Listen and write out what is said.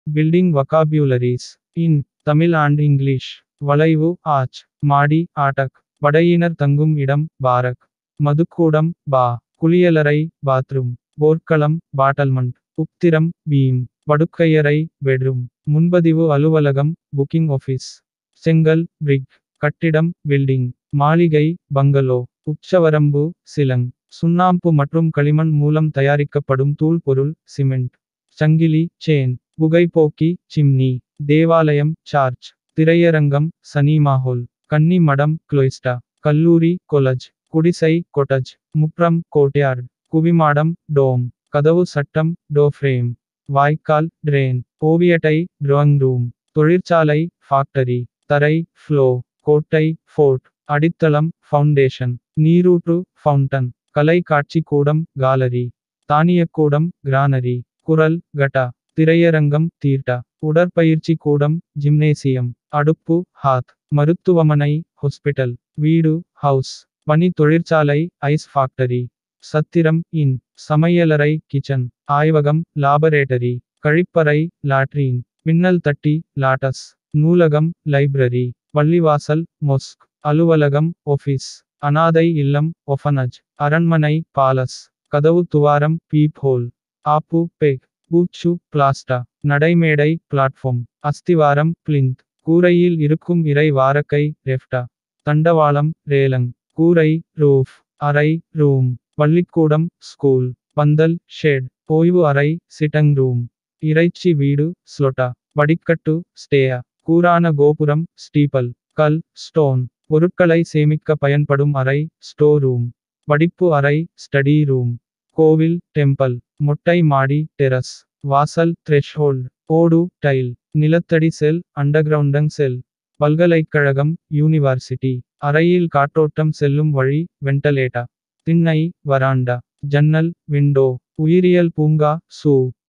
building vocabularies in Tamil and English வளைவு arch மாடி ஆட்டக் படையினர் தங்கும் இடம் பாரக் மதுக்கூடம் பா குளியலறை பாத்ரூம் போர்க்களம் பாட்டல்மண்ட் உப்திரம் பீம் படுக்கையறை பெட்ரூம் முன்பதிவு அலுவலகம் புக்கிங் ஆஃபீஸ் செங்கல் பிரிக் கட்டிடம் பில்டிங் மாளிகை பங்களோ உச்சவரம்பு சிலங் சுண்ணாம்பு மற்றும் களிமண் மூலம் தயாரிக்கப்படும் தூள் பொருள் சிமெண்ட் சங்கிலி செயின் புகைப்போக்கி சிம்னி தேவாலயம் சார்ச் திரையரங்கம் சனீமா ஹோல் கன்னி மடம் குளோய்ஸ்டா கல்லூரி கொலஜ் குடிசை கொட்டஜ் முப்ரம் கோட்யார்ட் குவிமாடம் டோம் கதவு சட்டம் டோ ஃப்ரேம் வாய்க்கால் ட்ரெயின் ஓவியட்டை ட்ராயிங் ரூம் தொழிற்சாலை ஃபேக்டரி தரை ஃப்ளோ கோட்டை ஃபோர்ட் அடித்தளம் ஃபவுண்டேஷன் நீரூற்று ஃபவுண்டன் கலை காட்சி கூடம் காலரி தானியக்கூடம் கிரானரி குரல் கட்டா திரையரங்கம் தீர்ட்டா உடற்பயிற்சி கூடம் ஜிம்னேசியம் அடுப்பு ஹாத் மருத்துவமனை ஹாஸ்பிட்டல் வீடு ஹவுஸ் பனி தொழிற்சாலை ஐஸ் ஃபேக்டரி சத்திரம் இன் சமையலறை கிச்சன் ஆய்வகம் லாபரேட்டரி கழிப்பறை லாட்ரீன் பின்னல் தட்டி லாட்டஸ் நூலகம் லைப்ரரி பள்ளிவாசல் மொஸ்க் அலுவலகம் ஆஃபீஸ் அனாதை இல்லம் ஒஃபனஜ் அரண்மனை பாலஸ் கதவு துவாரம் பீப் ஹோல் ஆப்பு பெக் பூச்சு பிளாஸ்டா நடைமேடை பிளாட்ஃபார்ம் அஸ்திவாரம் பிளிந்த் கூரையில் இருக்கும் இறை வாரக்கை ரெஃப்டா தண்டவாளம் ரேலங் கூரை ரூஃப் அறை ரூம் பள்ளிக்கூடம் ஸ்கூல் பந்தல் ஷெட் ஓய்வு அறை சிட்டங் ரூம் இறைச்சி வீடு ஸ்லொட்டா படிக்கட்டு ஸ்டேயா கூரான கோபுரம் ஸ்டீப்பல் கல் ஸ்டோன் பொருட்களை சேமிக்க பயன்படும் அறை ஸ்டோர் ரூம் படிப்பு அறை ஸ்டடி ரூம் கோவில் டெம்பிள் மொட்டை மாடி டெரஸ் வாசல் த்ரெஷ்ஹோல்ட் ஓடு டைல் நிலத்தடி செல் அண்டர்கிரவுண்டங் செல் பல்கலைக்கழகம் யூனிவர்சிட்டி அறையில் காற்றோட்டம் செல்லும் வழி வெண்டலேட்டா திண்ணை வராண்டா ஜன்னல் விண்டோ உயிரியல் பூங்கா சூ